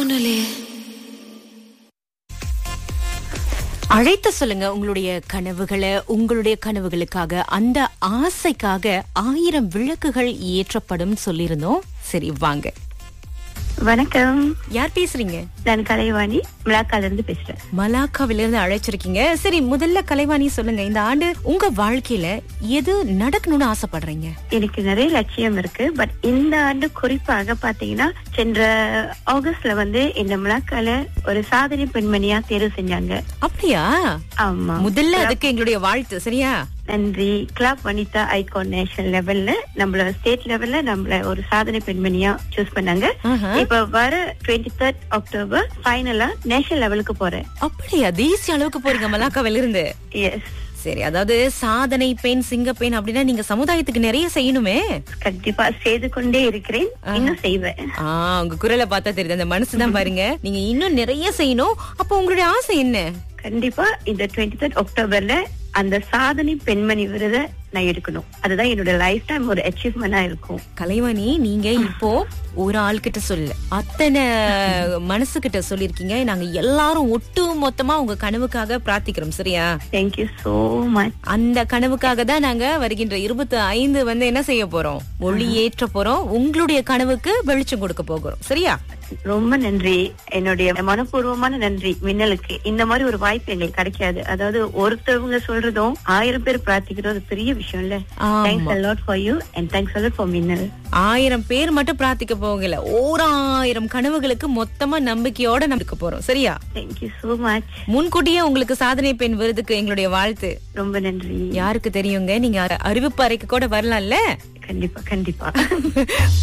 தோணலையே அழைத்து சொல்லுங்க உங்களுடைய கனவுகளை உங்களுடைய கனவுகளுக்காக அந்த ஆசைக்காக ஆயிரம் விளக்குகள் ஏற்றப்படும் சொல்லியிருந்தோம் சரி வாங்க வணக்கம் யார் பேசுறீங்க நான் கலைவாணி மிளாக்கால இருந்து பேசுறேன் மலாக்காவில இருந்து அழைச்சிருக்கீங்க சரி முதல்ல கலைவாணி சொல்லுங்க இந்த ஆண்டு உங்க வாழ்க்கையில எது நடக்கணும்னு ஆசைப்படுறீங்க எனக்கு நிறைய லட்சியம் இருக்கு பட் இந்த ஆண்டு குறிப்பாக பாத்தீங்கன்னா சென்ற ஆகஸ்ட்ல வந்து இந்த மிளாக்கால ஒரு சாதனை பெண்மணியா தேர்வு செஞ்சாங்க அப்படியா ஆமா முதல்ல அதுக்கு எங்களுடைய வாழ்த்து சரியா நன்றி கிளப் வனிதா ஐகான் நேஷனல் லெவல்ல நம்மள ஸ்டேட் லெவல்ல நம்மள ஒரு சாதனை பெண்மணியா சூஸ் பண்ணாங்க ஆஹா. இப்ப வர டுவெண்ட்டி தேர்ட் அக்டோபர் ஃபைனலா நேஷனல் லெவலுக்கு போறேன் அப்படியா தேசிய அளவுக்கு போறீங்க மலாக்காவில இருந்து எஸ் சரி அதாவது சாதனை பெண் சிங்க பெண் அப்படின்னா நீங்க சமுதாயத்துக்கு நிறைய செய்யணுமே கண்டிப்பா செய்து கொண்டே இருக்கிறேன் இன்னும் செய்வேன் ஆ உங்க குரலை பார்த்தா தெரியுது அந்த மனசுதான் பாருங்க நீங்க இன்னும் நிறைய செய்யணும் அப்போ உங்களுடைய ஆசை என்ன கண்டிப்பா இந்த டுவெண்ட்டி தேர்ட் அக்டோபர்ல அந்த சாதனை பெண்மணி விருதை நான் எடுக்கணும் அதுதான் என்னோட லைஃப் டைம் ஒரு அச்சீவ்மெண்டா இருக்கும் கலைவாணி நீங்க இப்போ ஒரு ஆள் கிட்ட சொல்ல அத்தனை மனசு கிட்ட சொல்லிருக்கீங்க நாங்க எல்லாரும் ஒட்டு மொத்தமா உங்க கனவுக்காக பிரார்த்திக்கிறோம் சரியா தேங்க்யூ சோ மச் அந்த கனவுக்காக தான் நாங்க வருகின்ற இருபத்தி ஐந்து வந்து என்ன செய்ய போறோம் ஒளி ஏற்ற போறோம் உங்களுடைய கனவுக்கு வெளிச்சம் கொடுக்க போகிறோம் சரியா ரொம்ப நன்றி என்னுடைய மனப்பூர்வமான நன்றி மின்னலுக்கு இந்த மாதிரி ஒரு வாய்ப்பு எங்களுக்கு கிடைக்காது அதாவது ஒருத்தவங்க சொல்றதும் ஆயிரம் பேர் பிரார்த்திக்கிறதும் அது பெரிய விஷயம் இல்ல ஆமா. Thanks a lot for you and thanks a lot for மின்னல் ஆயிரம் பேர் மட்டும் பிரார்த்திக்க போகல ஓராயிரம் கனவுகளுக்கு மொத்தமா நம்பிக்கையோட நம்பிக்க போறோம் சரியா தேங்க்யூ சோ மச் முன்கூட்டியே உங்களுக்கு சாதனை பெண் விருதுக்கு எங்களுடைய வாழ்த்து ரொம்ப நன்றி யாருக்கு தெரியுங்க நீங்க அறிவிப்பு அறைக்கு கூட வரலாம்ல கண்டிப்பா கண்டிப்பா